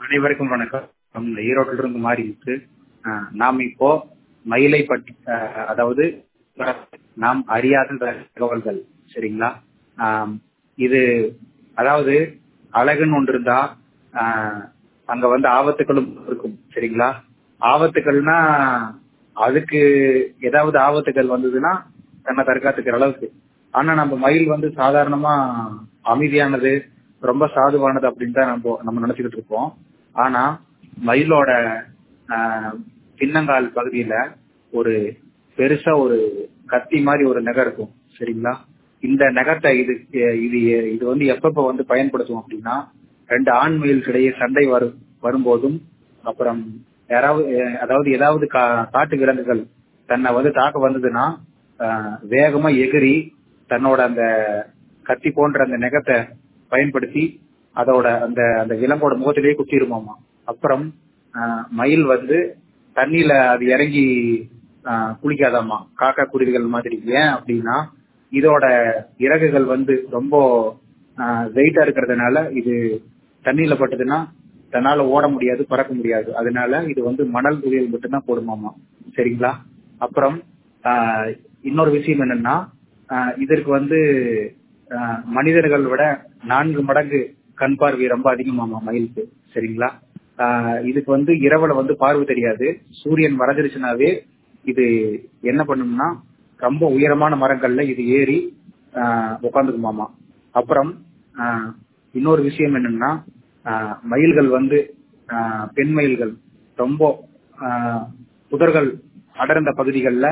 அனைவருக்கும் வணக்கம் நம்ம ஈரோட்டில் இருந்து மாறி இருக்கு அஹ் நாம் இப்போ மயிலை பற்றி அஹ் அதாவது நாம் அறியாத தகவல்கள் சரிங்களா ஆம், இது அதாவது அழகுன்னு ஒன்று இருந்தா ஆஹ், அங்க வந்து ஆபத்துகளும் இருக்கும் சரிங்களா ஆபத்துகள்னா அதுக்கு ஏதாவது ஆபத்துகள் வந்ததுன்னா தன்னை தற்காத்துக்கிற அளவுக்கு ஆனா நம்ம மயில் வந்து சாதாரணமா அமைதியானது ரொம்ப சாதுவானது அப்படின்னு தான் நம்ம நம்ம நினைச்சுக்கிட்டு இருப்போம் ஆனா மயிலோட ஆஹ், பின்னங்கால் பகுதியில ஒரு பெருசா ஒரு கத்தி மாதிரி ஒரு நகை இருக்கும் சரிங்களா இந்த நகத்தை இது இது இது வந்து எப்பப்ப வந்து பயன்படுத்தும் அப்படின்னா ரெண்டு ஆண் மயில்கிடையே சண்டை வரும் வரும்போதும் அப்புறம் யாராவது அஹ், அதாவது ஏதாவது கா- காட்டு விலங்குகள் தன்னை வந்து தாக்க வந்ததுன்னா ஆஹ், வேகமா எகிரி தன்னோட அந்த கத்தி போன்ற அந்த நெகத்தை பயன்படுத்தி அதோட அந்த அந்த விலங்கோட முகத்திலேயே குத்திருமாமா அப்புறம் ஆஹ், மயில் வந்து தண்ணியில அது இறங்கி ஆஹ், குளிக்காதாமா காக்கா குருவிகள் மாதிரி ஏன் அப்படின்னா இதோட இறகுகள் வந்து ரொம்ப வெயிட்டா இருக்கிறதுனால இது தண்ணியில பட்டதுன்னா தன்னால ஓட முடியாது பறக்க முடியாது அதனால இது வந்து மணல் குவியல் மட்டும்தான் போடுமாமா சரிங்களா அப்புறம் ஆஹ், இன்னொரு விஷயம் என்னன்னா ஆஹ், இதற்கு வந்து ஆஹ், மனிதர்கள் விட நான்கு மடங்கு கண் பார்வை ரொம்ப அதிகமாமா மயிலுக்கு சரிங்களா ஆஹ், இதுக்கு வந்து இரவுல வந்து பார்வை தெரியாது சூரியன் மறைஞ்சிருச்சுனாவே இது என்ன பண்ணும்னா ரொம்ப உயரமான மரங்கள்ல இது ஏறி உட்காந்துக்குமாமா அப்புறம் ஆஹ், இன்னொரு விஷயம் என்னன்னா ஆஹ், மயில்கள் வந்து ஆஹ், பெண் மயில்கள் ரொம்ப ஆஹ், புதர்கள் அடர்ந்த பகுதிகளில்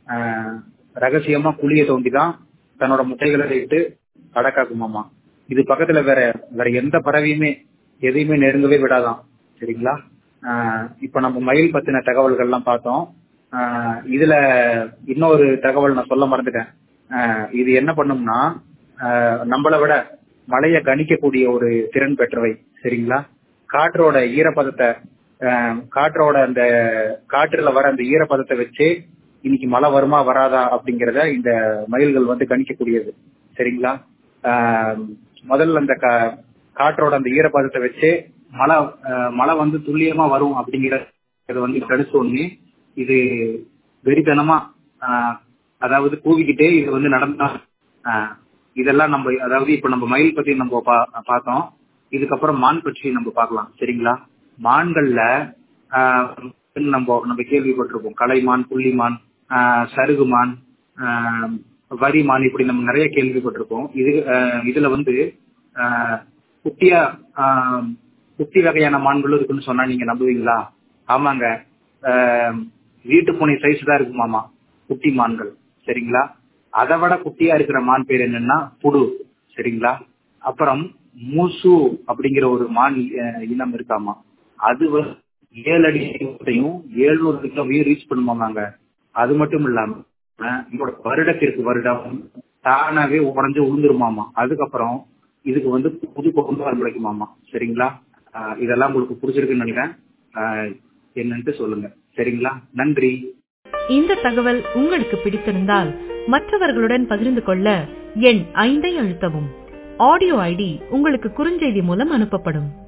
ரகசியமா குழியை தோண்டிதான் தன்னோட முட்டைகளை இட்டு அடக்காக்குமாமா இது பக்கத்துல வேற வேற எந்த பறவையுமே எதையுமே நெருங்கவே விடாதாம் சரிங்களா ஆஹ், இப்ப நம்ம மயில் பத்தின தகவல்கள் எல்லாம் பார்த்தோம் ஆஹ், இதுல இன்னொரு தகவல் நான் சொல்ல மறந்துட்டேன் ஆஹ், இது என்ன பண்ணும்னா ஆஹ், நம்மளை விட மழையை கணிக்கக்கூடிய ஒரு திறன் பெற்றவை சரிங்களா காற்றோட ஈரப்பதத்தை ஆஹ், காற்றோட அந்த காற்றுல வர அந்த ஈரப்பதத்தை வச்சு இன்னைக்கு மழை வருமா வராதா அப்படிங்கறத இந்த மயில்கள் வந்து கணிக்கக்கூடியது சரிங்களா ஆஹ், முதல்ல அந்த கா- காற்றோட அந்த ஈரப்பதத்தை வச்சு மழை ஆஹ், மழை வந்து துல்லியமா வரும் அப்படிங்கறத வந்து கணிச்ச உடனே இது வெறித்தனமா ஆஹ், அதாவது கூவிக்கிட்டே இது வந்து நடந்தா ஆஹ், இதெல்லாம் நம்ம அதாவது இப்ப நம்ம மயில் பத்தி நம்ம பா- பார்த்தோம் இதுக்கப்புறம் மான் பற்றி நம்ம பார்க்கலாம் சரிங்களா மான்கள்ல ஆஹ், நம்ம நம்ம கேள்விப்பட்டிருப்போம் கலைமான் புள்ளிமான் ஆஹ், சருகுமான் ஆஹ், வரிமான் இப்படி நம்ம நிறைய கேள்விப்பட்டிருப்போம் இது ஆஹ், இதுல வந்து ஆஹ், குட்டியா ஆஹ், குட்டி வகையான மான்களும் இருக்குன்னு சொன்னா நீங்க நம்புவீங்களா ஆமாங்க ஆஹ், வீட்டு பூனை சைஸ் தான் இருக்குமாமா குட்டி மான்கள் சரிங்களா அதை விட குட்டியா இருக்கிற மான் பேர் என்னன்னா புடு சரிங்களா அப்புறம் மூசு அப்படிங்கிற ஒரு மான் அஹ், இனம் இருக்காமா அது வந்து ஏழு அடி உயரத்தையும் ஏழுநூறு கிலோவையும் ரீச் பண்ணுமாமாங்க அது மட்டும் இல்லாம அஹ், இதோட வருடத்திற்கு வருடம் தானாவே உடஞ்சு உளுந்துருமாமா அதுக்கப்புறம் இதுக்கு வந்து புது கொண்டு முளைக்குமாமா சரிங்களா அஹ், இதெல்லாம் உங்களுக்கு புடிச்சிருக்குன்னு நினைக்கிறேன் அஹ், என்னன்ட்டு சொல்லுங்க சரிங்களா நன்றி இந்த தகவல் உங்களுக்கு பிடித்திருந்தால் மற்றவர்களுடன் பகிர்ந்து கொள்ள எண் ஐந்தை அழுத்தவும் ஆடியோ ஐடி உங்களுக்கு குறுஞ்செய்தி மூலம் அனுப்பப்படும்